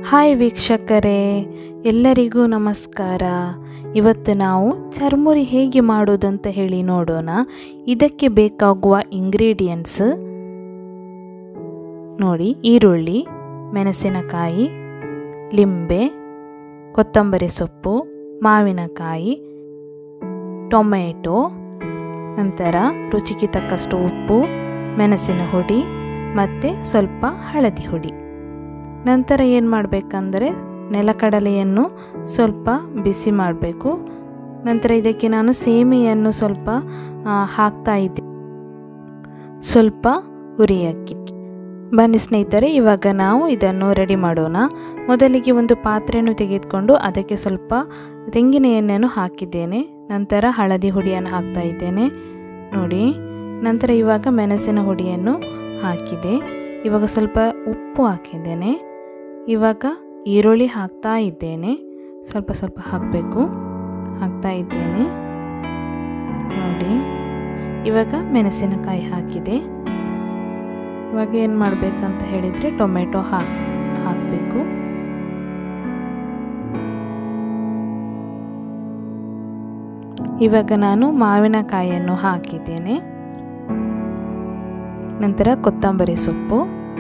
hi ವೀಕ್ಷಕರೇ ಎಲ್ಲರಿಗೂ ನಮಸ್ಕಾರ ಇವತ್ತು ನಾವು ಚರ್ಮುರಿ ಹೇಗೆ ಮಾಡೋದಂತ ಹೇಳಿ ನೋಡೋಣ ಇದಕ್ಕೆ ಬೇಕಾಗುವ ಇಂಗ್ರೀಡಿಯೆಂಟ್ಸ್ ನೋಡಿ ಈರುಳ್ಳಿ ಮೆಣಸಿನಕಾಯಿ ಲಿಂಬೆ ಕೊತ್ತಂಬರಿ ಸೊಪ್ಪು ಮಾವಿನಕಾಯಿ ಟೊಮೆಟೊ ನಂತರ ರುಚಿಗೆ ತಕ್ಕಷ್ಟು ಉಪ್ಪು ಮೆಣಸಿನ ಹುಡಿ ಮತ್ತು ಸ್ವಲ್ಪ ಹಳದಿ ಹುಡಿ ನಂತರ ಏನು ಮಾಡಬೇಕಂದ್ರೆ ನೆಲಕಡಲೆಯನ್ನು ಸ್ವಲ್ಪ ಬಿಸಿ ಮಾಡಬೇಕು ನಂತರ ಇದಕ್ಕೆ ನಾನು ಸೇಮೆಯನ್ನು ಸ್ವಲ್ಪ ಹಾಕ್ತಾ ಇದ್ದೆ ಸ್ವಲ್ಪ ಹುರಿಯಕ್ಕೆ ಬನ್ನಿ ಸ್ನೇಹಿತರೆ ಇವಾಗ ನಾವು ಇದನ್ನು ರೆಡಿ ಮಾಡೋಣ ಮೊದಲಿಗೆ ಒಂದು ಪಾತ್ರೆಯನ್ನು ತೆಗೆದುಕೊಂಡು ಅದಕ್ಕೆ ಸ್ವಲ್ಪ ತೆಂಗಿನ ಎಣ್ಣೆಯನ್ನು ಹಾಕಿದ್ದೇನೆ ನಂತರ ಹಳದಿ ಹುಡಿಯನ್ನು ಹಾಕ್ತಾ ಇದ್ದೇನೆ ನೋಡಿ ನಂತರ ಇವಾಗ ಮೆಣಸಿನ ಹುಡಿಯನ್ನು ಹಾಕಿದೆ ಇವಾಗ ಸ್ವಲ್ಪ ಉಪ್ಪು ಹಾಕಿದ್ದೇನೆ ಇವಾಗ ಈರುಳ್ಳಿ ಹಾಕ್ತಾ ಇದ್ದೇನೆ ಸ್ವಲ್ಪ ಸ್ವಲ್ಪ ಹಾಕಬೇಕು ಹಾಕ್ತಾ ಇದ್ದೇನೆ ನೋಡಿ ಇವಾಗ ಮೆಣಸಿನಕಾಯಿ ಹಾಕಿದೆ ಇವಾಗ ಏನು ಮಾಡಬೇಕಂತ ಹೇಳಿದರೆ ಟೊಮೆಟೊ ಹಾಕಿ ಹಾಕಬೇಕು ಇವಾಗ ನಾನು ಮಾವಿನಕಾಯಿಯನ್ನು ಹಾಕಿದ್ದೇನೆ ನಂತರ ಕೊತ್ತಂಬರಿ ಸೊಪ್ಪು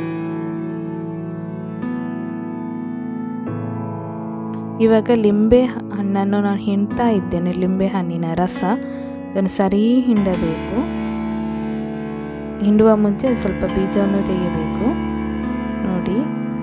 ಇವಾಗ ಲಿಂಬೆ ಹಣ್ಣನ್ನು ನಾನು ಹಿಂಡ್ತಾ ಇದ್ದೇನೆ ಲಿಂಬೆ ಹಣ್ಣಿನ ರಸ ಅದನ್ನು ಸರಿ ಹಿಂಡಬೇಕು ಹಿಂಡುವ ಮುಂಚೆ ಸ್ವಲ್ಪ ಬೀಜವನ್ನು ತೆಗೆಯಬೇಕು ನೋಡಿ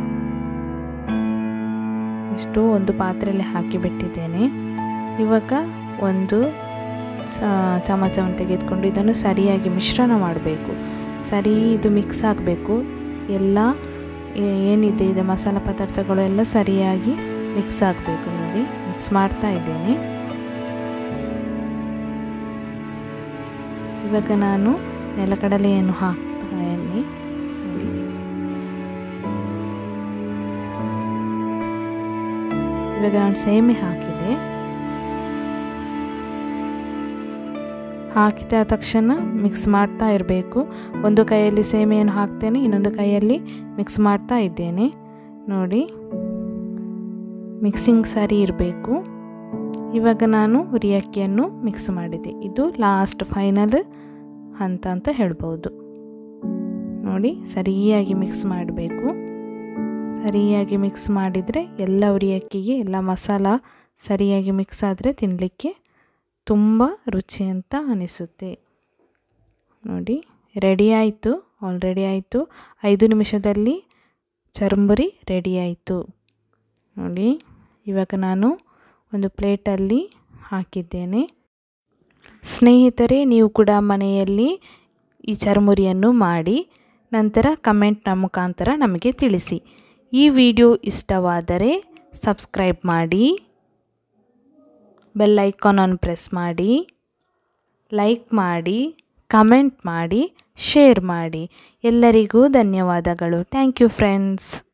ಇಷ್ಟು ಒಂದು ಪಾತ್ರೆಯಲ್ಲಿ ಹಾಕಿಬಿಟ್ಟಿದ್ದೇನೆ ಇವಾಗ ಒಂದು ಚಮಚವನ್ನು ತೆಗೆದುಕೊಂಡು ಇದನ್ನು ಸರಿಯಾಗಿ ಮಿಶ್ರಣ ಮಾಡಬೇಕು ಸರಿ ಇದು ಮಿಕ್ಸ್ ಆಗಬೇಕು ಎಲ್ಲ ಏನಿದೆ ಇದೆ ಮಸಾಲ ಪದಾರ್ಥಗಳು ಎಲ್ಲ ಸರಿಯಾಗಿ ಮಿಕ್ಸ್ ಆಗಬೇಕು ನೋಡಿ ಮಿಕ್ಸ್ ಮಾಡ್ತಾ ಇದ್ದೇನೆ ಇವಾಗ ನಾನು ನೆಲಕಡಲೆಯನ್ನು ಹಾಕ್ತಾ ಎಣ್ಣೆ ಇವಾಗ ನಾನು ಸೇಮೆ ಹಾಕಿದೆ ಹಾಕಿದ ತಕ್ಷಣ ಮಿಕ್ಸ್ ಮಾಡ್ತಾ ಇರಬೇಕು ಒಂದು ಕೈಯಲ್ಲಿ ಸೇಮೆಯನ್ನು ಹಾಕ್ತೇನೆ ಇನ್ನೊಂದು ಕೈಯಲ್ಲಿ ಮಿಕ್ಸ್ ಮಾಡ್ತಾ ಇದ್ದೇನೆ ನೋಡಿ ಮಿಕ್ಸಿಂಗ್ ಸರಿ ಇರಬೇಕು ಇವಾಗ ನಾನು ಹುರಿಯಕ್ಕಿಯನ್ನು ಮಿಕ್ಸ್ ಮಾಡಿದೆ ಇದು ಲಾಸ್ಟ್ ಫೈನಲ್ ಹಂತ ಅಂತ ಹೇಳ್ಬೋದು ನೋಡಿ ಸರಿಯಾಗಿ ಮಿಕ್ಸ್ ಮಾಡಬೇಕು ಸರಿಯಾಗಿ ಮಿಕ್ಸ್ ಮಾಡಿದರೆ ಎಲ್ಲ ಉರಿಯಕ್ಕಿಗೆ ಎಲ್ಲ ಮಸಾಲ ಸರಿಯಾಗಿ ಮಿಕ್ಸ್ ಆದರೆ ತಿನ್ನಲಿಕ್ಕೆ ತುಂಬ ರುಚಿ ಅಂತ ಅನಿಸುತ್ತೆ ನೋಡಿ ರೆಡಿ ಆಯಿತು ಆಲ್ರೆಡಿ ಆಯಿತು ಐದು ನಿಮಿಷದಲ್ಲಿ ಚರ್ಮುರಿ ರೆಡಿ ಆಯಿತು ನೋಡಿ ಇವಾಗ ನಾನು ಒಂದು ಪ್ಲೇಟಲ್ಲಿ ಹಾಕಿದ್ದೇನೆ ಸ್ನೇಹಿತರೆ ನೀವು ಕೂಡ ಮನೆಯಲ್ಲಿ ಈ ಚರ್ಮುರಿಯನ್ನು ಮಾಡಿ ನಂತರ ಕಮೆಂಟ್ನ ಮುಖಾಂತರ ನಮಗೆ ತಿಳಿಸಿ ಈ ವಿಡಿಯೋ ಇಷ್ಟವಾದರೆ ಸಬ್ಸ್ಕ್ರೈಬ್ ಮಾಡಿ ಬೆಲ್ ಐಕಾನನ್ನು ಪ್ರೆಸ್ ಮಾಡಿ ಲೈಕ್ ಮಾಡಿ ಕಮೆಂಟ್ ಮಾಡಿ ಶೇರ್ ಮಾಡಿ ಎಲ್ಲರಿಗೂ ಧನ್ಯವಾದಗಳು ಥ್ಯಾಂಕ್ ಯು ಫ್ರೆಂಡ್ಸ್